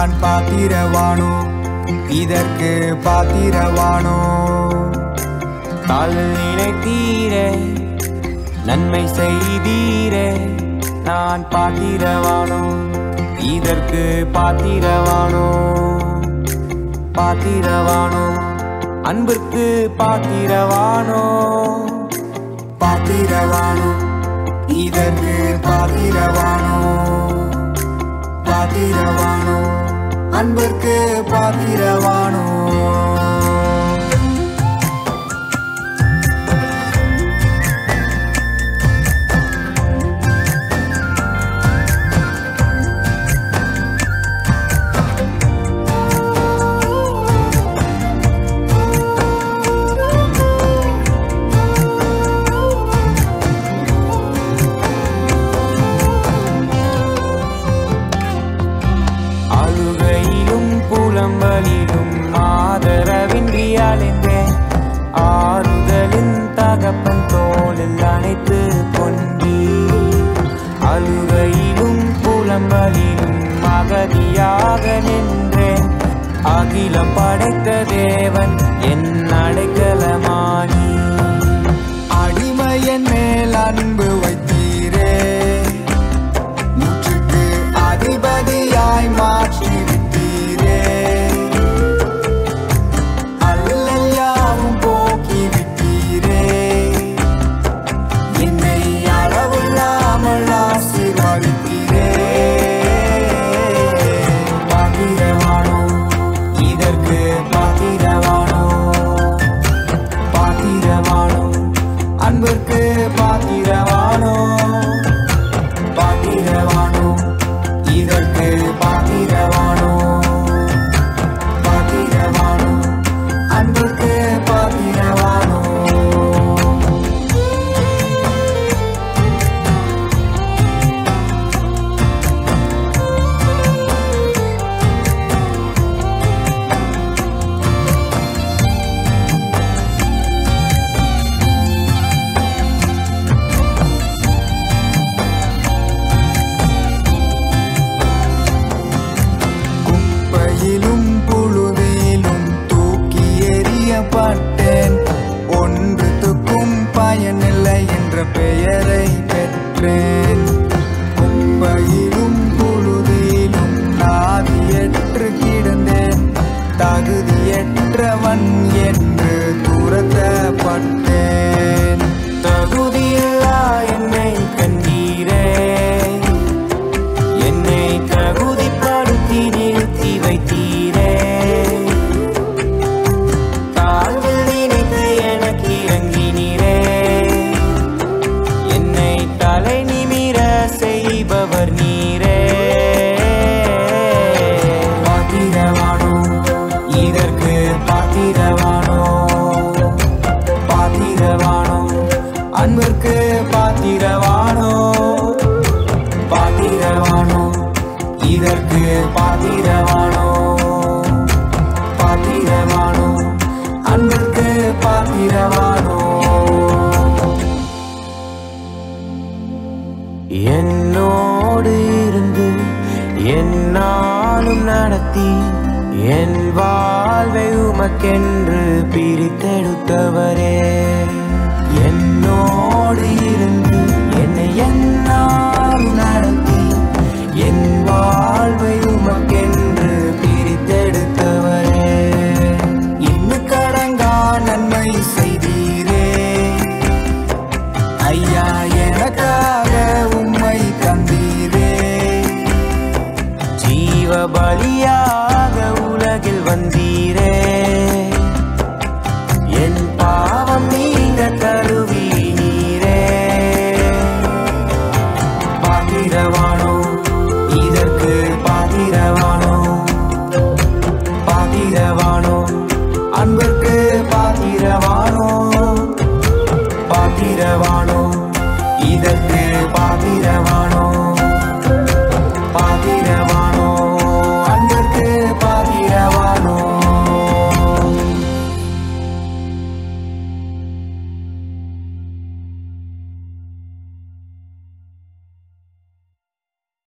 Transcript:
நான் பாத்திரவானோ இதற்கு பாத்திரவானோ தாள் நினைத்தீரே நன்மை செய்தீரே நான் பாத்திரவானோ இதற்கு பாத்திரவானோ பாத்திரவானோ அன்பிற்கு பாத்திரவானோ பாத்திரவானோ இதற்கு பாத்திரவானோ பாத்திரவானோ அன்பிற்கு பாத்திரவானோ அழுகையிலும் புலம்பலிலும் ஆதரவின்றி அலைந்தேன் ஆறுதலின் தகப்பன் தோளில் அணைத்து கொண்டீ அழுகையிலும் புலம்பலிலும் அகதியாக நின்றேன் அகிலம் படைத்த தேவன் என் அடைக்கலமானி அடிமையன் மேல் அன்பு வைத்தீரே நூற்றுக்கு அதிபதியாய் மாற்றி விட்டீரே அல்லல்லாவும் போக்கி விட்டீரே என்னை அளவில்லாமல் ஆசீர்வதித்தீரே பாத்திரவானோ இதற்கு பாத்திரவானோ பாத்திரவானோ அன்பிற்கு பாத்திரவானோ பாத்திரவானோ இதற்கு பாத்திரவானோ பாத்திரவானோ அன்பிற்கு பாத்திரவானோ குப்பையிலும் புழுதியிலும் தூக்கி எறியப்பட்டேன் ஒன்றுத்துக்கும் பயனில்லை என்ற பெயரை பெற்றேன் குப்பையிலும் புழுதியிலும் நாதியற்று கிடந்தேன் தகுதியற்றவன் என்று துரத்தப்பட்டேன் தகுதியில்லா என்னை கண்டீரே என்னை தகுதிப்படுத்தி நிறுத்தி வைத்தீரே தாழ்வில் நினைத்து எனக்கு இறங்கினீரே என்னை தலை நிமிர செய்பவர் நீரே பாத்திரவானோ இதற்கு பாத்திரவானோ பாத்திரவானோ அன்பிற்கு பாத்திரவானோ பாத்திரவானோ இதற்கு பாத்திரவானோ பாத்திரவானோ அன்பிற்கு பாத்திரவானோ என்னோடு இருந்து என்னாலும் நடத்தி என் வாழ்வை உமக்கென்று பிரித்தெடுத்தவரே என்னோடு இருந்து என்னை என்னாலும் நடத்தி என் வாழ்வை உமக்கென்று பிரித்தெடுத்தவரே இன்னும் கடங்கா நன்மை செய்தீரே ஐயா எனக்காக உம்மை தந்தீரே ஜீவ பலியாக உலகில் வந்தீரே என் பாவம் நீங்க தருவி நீரே பாத்திரவானோ இதற்கு பாத்திரவானோ பாத்திரவானோ அன்பிற்கு பாத்திரவானோ பாத்திரவானோ இதற்கு பாத்திரவானோ